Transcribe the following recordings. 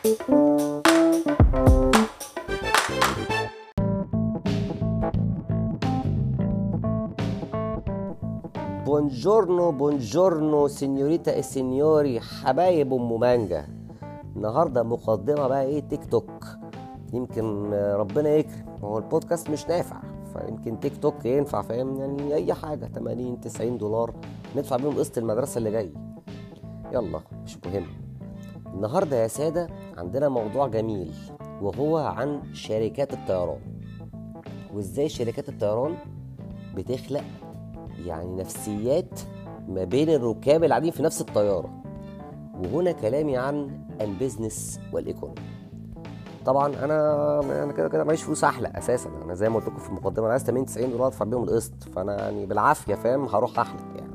بونجورنو بونجورنو سينيوريتا اي سينيوري حبايب ام مانجا النهارده مقدمه بقى ايه تيك توك يمكن ربنا يكرم هو البودكاست مش نافع فيمكن تيك توك ينفع فاهم يعني اي حاجه 80 90 دولار ندفع بيهم قسط المدرسه اللي جاي يلا مش مهم النهارده يا ساده عندنا موضوع جميل وهو عن شركات الطيران وازاي شركات الطيران بتخلق يعني نفسيات ما بين الركاب اللي قاعدين في نفس الطياره وهنا كلامي عن البيزنس والايكونومي طبعا انا انا كده كده معيش فلوس احلق اساسا انا زي ما قلت لكم في المقدمه انا عايز 80 90 دولار ادفع بيهم القسط فانا يعني بالعافيه فاهم هروح احلق يعني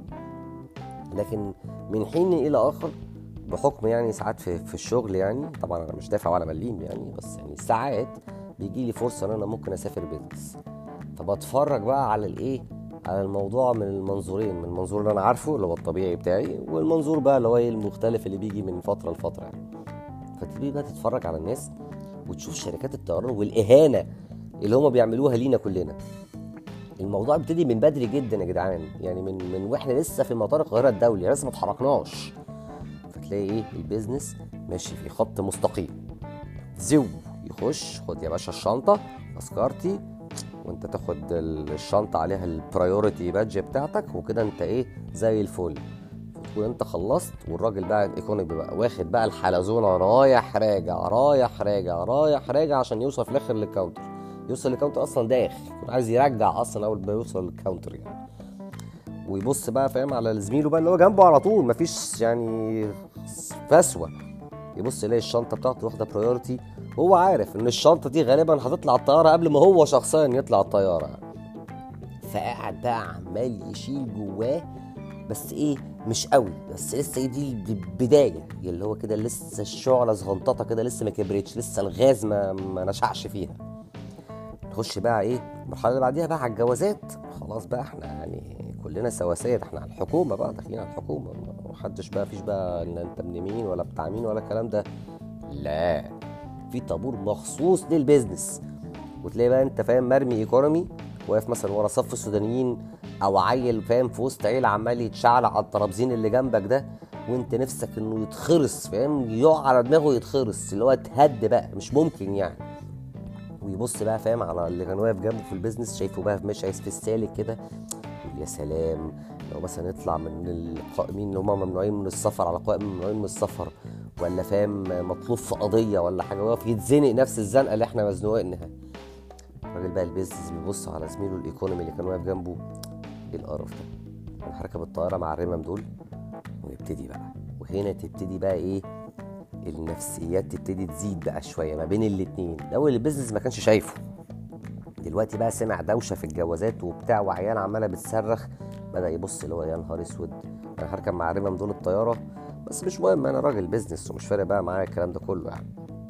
لكن من حين الى اخر بحكم يعني ساعات في, في الشغل يعني طبعا انا مش دافع ولا مليم يعني بس يعني ساعات بيجي لي فرصه ان انا ممكن اسافر بيزنس فبتفرج بقى على الايه على الموضوع من المنظورين من المنظور اللي انا عارفه اللي هو الطبيعي بتاعي والمنظور بقى اللي هو ايه المختلف اللي بيجي من فتره لفتره يعني فتبتدي بقى تتفرج على الناس وتشوف شركات الطيران والاهانه اللي هم بيعملوها لينا كلنا الموضوع بيبتدي من بدري جدا يا جدعان يعني من من واحنا لسه في مطار القاهره الدولي لسه ما اتحركناش فتلاقي ايه البيزنس ماشي في خط مستقيم زو يخش خد يا باشا الشنطه تذكرتي وانت تاخد الشنطه عليها البرايورتي بادج بتاعتك وكده انت ايه زي الفل فتكون انت خلصت والراجل بقى الايكونومي بقى واخد بقى الحلزونه رايح راجع رايح راجع رايح راجع عشان يوصل في الاخر للكاونتر يوصل للكاونتر اصلا داخل يكون عايز يرجع اصلا اول ما يوصل للكاونتر يعني ويبص بقى فاهم على زميله بقى اللي هو جنبه على طول مفيش يعني فسوه يبص يلاقي الشنطه بتاعته واخده برايورتي هو عارف ان الشنطه دي غالبا هتطلع الطياره قبل ما هو شخصيا يطلع الطياره فقاعد بقى عمال يشيل جواه بس ايه مش قوي بس لسه دي البدايه اللي هو كده لسه الشعله صغنططه كده لسه ما كبرتش لسه الغاز ما, ما نشعش فيها نخش بقى ايه المرحله اللي بعديها بقى على الجوازات خلاص بقى احنا يعني كلنا سواسيه احنا على الحكومه بقى داخلين على الحكومه محدش بقى فيش بقى ان انت من مين ولا بتاع مين ولا الكلام ده لا في طابور مخصوص للبيزنس وتلاقي بقى انت فاهم مرمي ايكونومي واقف مثلا ورا صف السودانيين او عيل فاهم في وسط عيله عمال يتشعلق على الترابزين اللي جنبك ده وانت نفسك انه يتخرس فاهم يقع على دماغه يتخرس اللي هو اتهد بقى مش ممكن يعني ويبص بقى فاهم على اللي كان واقف جنبه في البيزنس شايفه بقى ماشي عايز في السالك كده يا سلام لو مثلا يطلع من القائمين اللي هم ممنوعين من السفر على قائمه ممنوعين من السفر ولا فاهم مطلوب في قضيه ولا حاجه واقف يتزنق نفس الزنقه اللي احنا مزنوقينها الراجل بقى البيزنس بيبص على زميله الايكونومي اللي كان واقف جنبه ايه القرف ده انا هركب الطياره مع الرمم دول ونبتدي بقى وهنا تبتدي بقى ايه النفسيات تبتدي تزيد بقى شويه ما بين الاتنين الاول البيزنس ما كانش شايفه دلوقتي بقى سمع دوشه في الجوازات وبتاع وعيال عماله بتصرخ بدا يبص اللي هو يا نهار اسود انا هركب مع الرمم دول الطياره بس مش مهم انا راجل بيزنس ومش فارق بقى معايا الكلام ده كله يعني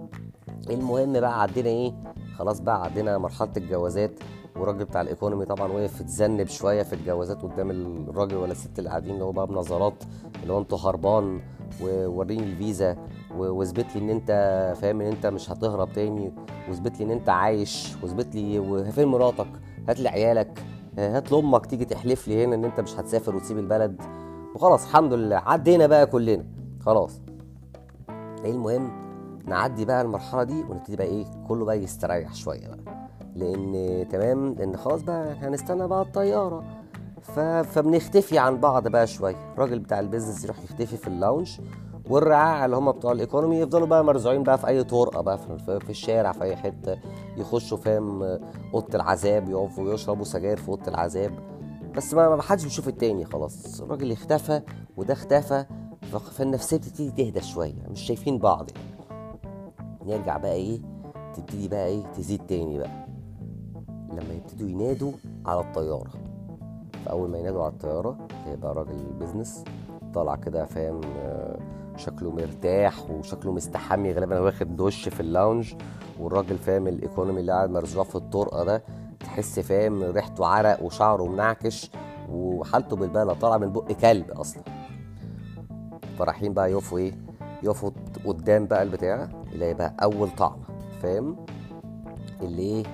المهم بقى عدينا ايه خلاص بقى عدينا مرحله الجوازات والراجل بتاع الايكونومي طبعا وقف اتذنب شويه في الجوازات قدام الراجل ولا الست اللي قاعدين اللي هو بقى بنظرات اللي هو انتوا هربان ووريني الفيزا واثبت لي ان انت فاهم ان انت مش هتهرب تاني واثبت لي ان انت عايش واثبت لي فين مراتك هات لي عيالك هات لامك تيجي تحلف لي هنا ان انت مش هتسافر وتسيب البلد وخلاص الحمد لله عدينا بقى كلنا خلاص ايه المهم نعدي بقى المرحله دي ونبتدي بقى ايه كله بقى يستريح شويه بقى لان تمام لان خلاص بقى هنستنى بقى الطياره ف... فبنختفي عن بعض بقى شويه الراجل بتاع البيزنس يروح يختفي في اللاونج والرعاع اللي هم بتوع الايكونومي يفضلوا بقى مرزوعين بقى في اي طرقه بقى في, في الشارع في اي حته يخشوا فاهم اوضه العذاب يقفوا يشربوا سجاير في اوضه العذاب بس ما ما حدش بيشوف التاني خلاص الراجل اختفى وده اختفى فالنفسيه بتبتدي تهدى شويه مش شايفين بعض يعني. نرجع بقى ايه تبتدي بقى ايه تزيد تاني بقى لما يبتدوا ينادوا على الطياره فاول ما ينادوا على الطياره يبقى راجل البيزنس طالع كده فاهم شكله مرتاح وشكله مستحمي غالبا واخد دش في اللاونج والراجل فاهم الايكونومي اللي قاعد مرزوع في الطرقه ده تحس فاهم ريحته عرق وشعره منعكش وحالته بالبالة طالع من بق كلب اصلا فرايحين بقى يقفوا ايه يقفوا قدام بقى البتاع يلاقي بقى اول طعمه فاهم اللي ايه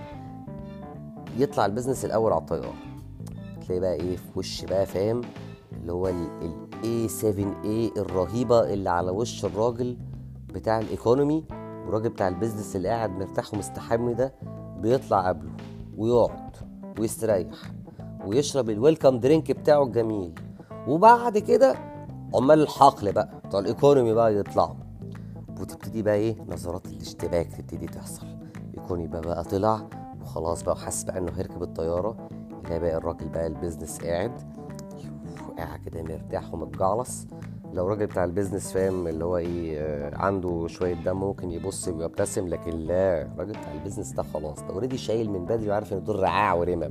يطلع البيزنس الاول على الطياره تلاقي بقى ايه في وش بقى فاهم اللي هو ال A7A الرهيبة اللي على وش الراجل بتاع الايكونومي والراجل بتاع البيزنس اللي قاعد مرتاح ومستحمي ده بيطلع قبله ويقعد ويستريح ويشرب الويلكم درينك بتاعه الجميل وبعد كده عمال الحقل بقى بتوع الايكونومي بقى يطلعوا وتبتدي بقى ايه نظرات الاشتباك تبتدي تحصل يكون يبقى بقى طلع وخلاص بقى وحاسس بقى انه هيركب الطياره يلاقي بقى الراجل بقى البيزنس قاعد قاعد كده مرتاح ومتجعلص لو راجل بتاع البيزنس فاهم اللي هو ايه آه، عنده شويه دم ممكن يبص ويبتسم لكن لا الراجل بتاع البيزنس ده خلاص ده اوريدي شايل من بدري وعارف ان دول رعاع ورمم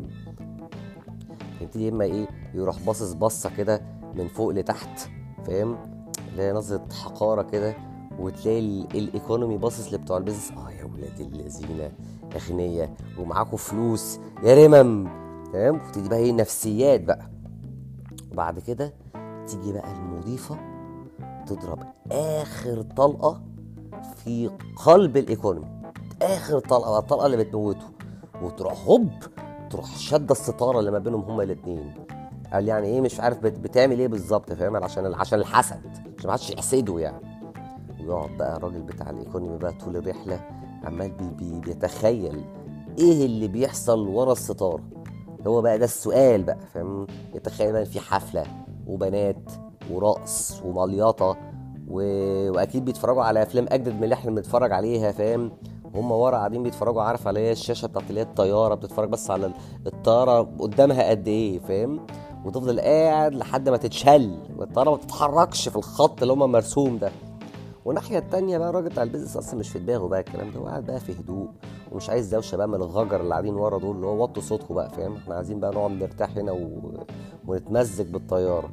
يبتدي يا اما ايه يروح باصص بصه كده من فوق لتحت فاهم اللي هي نظره حقاره كده وتلاقي ال- الايكونومي باصص لبتوع البيزنس اه يا ولاد الذين اغنياء ومعاكم فلوس يا رمم فاهم وتبتدي بقى ايه نفسيات بقى وبعد كده تيجي بقى المضيفه تضرب اخر طلقه في قلب الايكونومي اخر طلقه بقى الطلقه اللي بتموته وتروح هوب تروح شاده الستاره اللي ما بينهم هما الاثنين قال يعني ايه مش عارف بت- بتعمل ايه بالظبط فاهم عشان عشان الحسد عشان ما حدش يحسده يعني ويقعد بقى الراجل بتاع الايكونومي بقى طول الرحله عمال بي بي بيتخيل ايه اللي بيحصل ورا الستاره هو بقى ده السؤال بقى فاهم يتخيل بقى إن في حفله وبنات ورقص ومليطه و... واكيد بيتفرجوا على افلام اجدد من اللي احنا بنتفرج عليها فاهم هم ورا قاعدين بيتفرجوا عارف على ايه الشاشه بتاعت اللي هي الطياره بتتفرج بس على الطياره قدامها قد ايه فاهم وتفضل قاعد لحد ما تتشل والطياره ما تتحركش في الخط اللي هم مرسوم ده والناحيه التانية بقى الراجل بتاع البيزنس اصلا مش في دماغه بقى الكلام ده هو قاعد بقى في هدوء ومش عايز دوشه بقى من الغجر اللي قاعدين ورا دول اللي هو وطوا صوتكم بقى فاهم احنا عايزين بقى نقعد نرتاح هنا و... ونتمزج بالطياره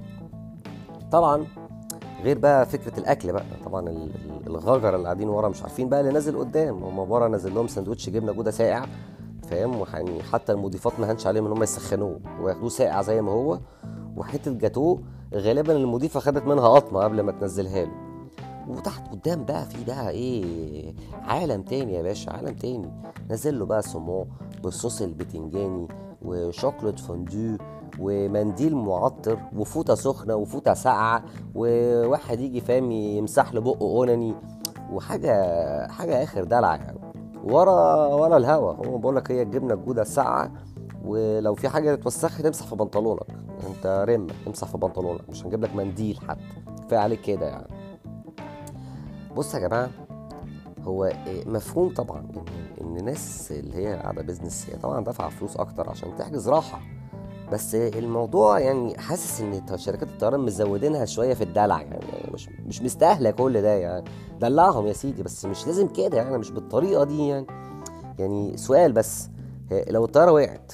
طبعا غير بقى فكره الاكل بقى طبعا ال- ال- الغجر اللي قاعدين ورا مش عارفين بقى اللي نازل قدام هم ورا نازل لهم سندوتش جبنه جوده ساقع فاهم ويعني حتى المضيفات ما هنش عليهم ان هم يسخنوه وياخدوه ساقع زي ما هو وحته جاتوه غالبا المضيفه خدت منها قطمه قبل ما تنزلها له وتحت قدام بقى في بقى ايه عالم تاني يا باشا عالم تاني نزل له بقى سمو بالصوص البتنجاني وشوكولات فوندو ومنديل معطر وفوطه سخنه وفوطه ساقعه وواحد يجي فاهم يمسح له بقه اونني وحاجه حاجه اخر دلع يعني ورا ورا الهوا هو بقول لك هي الجبنه الجوده الساقعه ولو في حاجه اتوسخت تمسح في بنطلونك انت رم امسح في بنطلونك مش هنجيب لك منديل حتى كفايه عليك كده يعني بص يا جماعه هو إيه، مفهوم طبعا ان ان الناس اللي هي قاعده بيزنس هي طبعا دافعه فلوس اكتر عشان تحجز راحه بس الموضوع يعني حاسس ان شركات الطيران مزودينها شويه في الدلع يعني مش مش مستاهله كل ده يعني دلعهم يا سيدي بس مش لازم كده يعني مش بالطريقه دي يعني يعني سؤال بس هي- لو الطياره وقعت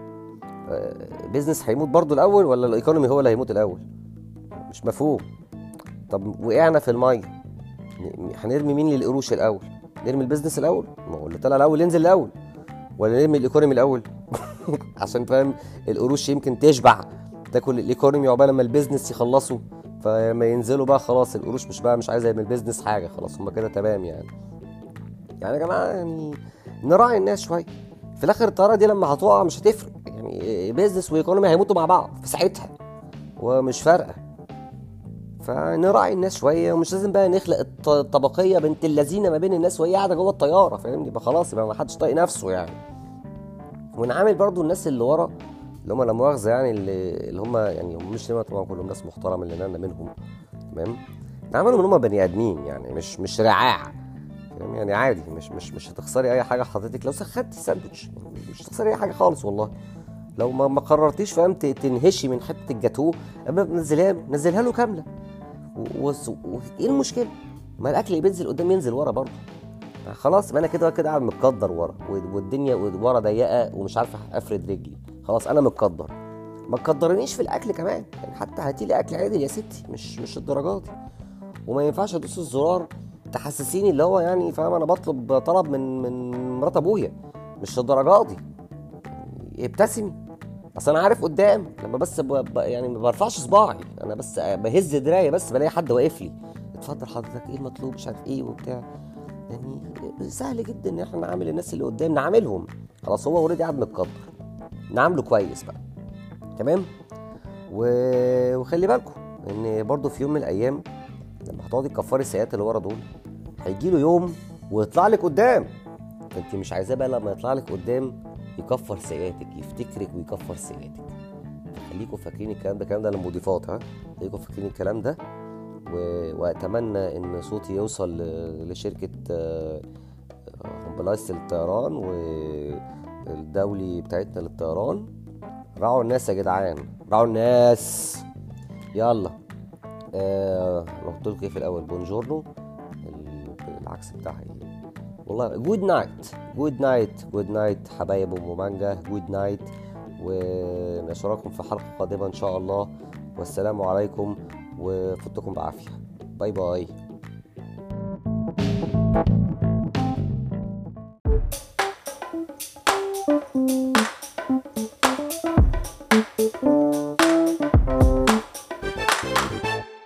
آه، بيزنس هيموت برضو الاول ولا الايكونومي هو اللي هيموت الاول مش مفهوم طب وقعنا في الميه ن- هنرمي مين للقروش الاول نرمي البيزنس الاول ما هو اللي طلع الاول ينزل الاول ولا نرمي الايكونومي الاول عشان فاهم القروش يمكن تشبع تاكل الايكونومي عقبال ما البيزنس يخلصوا فما ينزلوا بقى خلاص القروش مش بقى مش عايزه من البيزنس حاجه خلاص هما كده تمام يعني يعني يا جماعه يعني نراعي الناس شويه في الاخر الطياره دي لما هتقع مش هتفرق يعني بيزنس وايكونومي هيموتوا مع بعض في ساعتها ومش فارقه فنراعي الناس شويه ومش لازم بقى نخلق الط- الطبقيه بنت اللذينه ما بين الناس وهي قاعده جوه الطياره فاهمني يبقى خلاص يبقى ما حدش طايق نفسه يعني ونعامل برضو الناس اللي ورا اللي هم لا مؤاخذه يعني اللي, اللي هم يعني هم مش طبعا كلهم ناس محترمه اللي انا منهم تمام نعملهم ان هم بني ادمين يعني مش مش رعاع فاهم يعني عادي مش مش مش هتخسري اي حاجه حضرتك لو سخنتي ساندوتش مش هتخسري اي حاجه خالص والله لو ما ما قررتيش فاهم ت- تنهشي من حته الجاتوه اما نزلها نزلها له كامله و- وس- وايه المشكله؟ ما الاكل اللي بينزل قدام ينزل ورا برضه خلاص ما انا كده كده قاعد متقدر ورا و- والدنيا ورا ضيقه ومش عارف افرد رجلي خلاص انا متقدر ما تقدرنيش في الاكل كمان يعني حتى هاتي لي اكل عادل يا ستي مش مش الدرجات دي وما ينفعش ادوس الزرار تحسسيني اللي هو يعني فاهم انا بطلب طلب من من مرات ابويا مش الدرجات دي ابتسمي اصل انا عارف قدام لما بس ب... ب... يعني ما برفعش صباعي انا بس بهز دراعي بس بلاقي حد واقف لي اتفضل حضرتك ايه المطلوب مش عارف ايه وبتاع يعني سهل جدا ان احنا نعامل الناس اللي قدام نعاملهم خلاص هو اوريدي قاعد متقدر نعامله كويس بقى تمام و... وخلي بالكم ان برضو في يوم من الايام لما هتقعدي تكفري السيئات اللي ورا دول هيجي له يوم ويطلع لك قدام انت مش عايزاه بقى لما يطلع لك قدام يكفر سيئاتك يفتكرك ويكفر سيئاتك خليكم فاكرين الكلام ده الكلام ده للمضيفات ها خليكم فاكرين الكلام ده و... واتمنى ان صوتي يوصل ل... لشركه امبلايس الطيران والدولي بتاعتنا للطيران راعوا الناس يا جدعان راعوا الناس يلا آه قلت لكم ايه في الاول بونجورنو العكس بتاعها ايه والله جود نايت جود نايت جود نايت حبايب ام مانجا جود نايت ونشراكم في حلقه قادمه ان شاء الله والسلام عليكم وفوتكم بعافيه باي باي